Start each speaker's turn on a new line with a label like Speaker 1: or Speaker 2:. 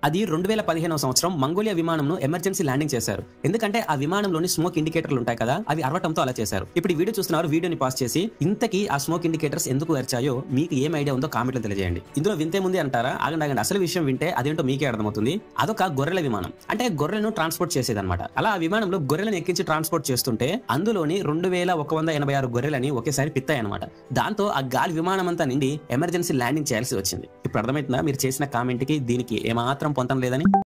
Speaker 1: అది రెండు వేల పదిహేనవ సంవత్సరం మంగోలియా విమానంను ఎమర్జెన్సీ ల్యాండింగ్ చేశారు ఎందుకంటే ఆ విమానంలోని స్మోక్ ఇండికేటర్లు ఉంటాయి కదా అవి అరవటంతో అలా చేశారు ఇప్పుడు ఈ వీడియో చూస్తున్నారు వీడియోని పాస్ చేసి ఇంతకీ ఆ స్మోక్ ఇండికేటర్స్ ఎందుకు వచ్చాయో మీకు ఏం ఐడియా ఉందో కామెంట్లో తెలియజేయండి ఇందులో వింతే ముందే అంటారా ఆగండి ఆగండి అసలు విషయం వింటే అదేంటో మీకే అర్థమవుతుంది అదొక గొర్రెల విమానం అంటే గొర్రెలను ట్రాన్స్పోర్ట్ చేసేదన్నమాట అలా ఆ విమానంలో గొర్రెలను ఎక్కించి ట్రాన్స్పోర్ట్ చేస్తుంటే అందులోని రెండు వేల ఒక వంద ఎనభై ఆరు గొర్రెలని ఒకేసారి పిత్తాయి అనమాట దాంతో ఆ గాలి విమానం అంతా నిండి ఎమర్జెన్సీ ల్యాండింగ్ చేయాల్సి వచ్చింది ఇప్పుడు అర్థమవుతుందా మీరు చేసిన కామెంట్ కి దీనికి ఏమాత్రం పొంతం లేదని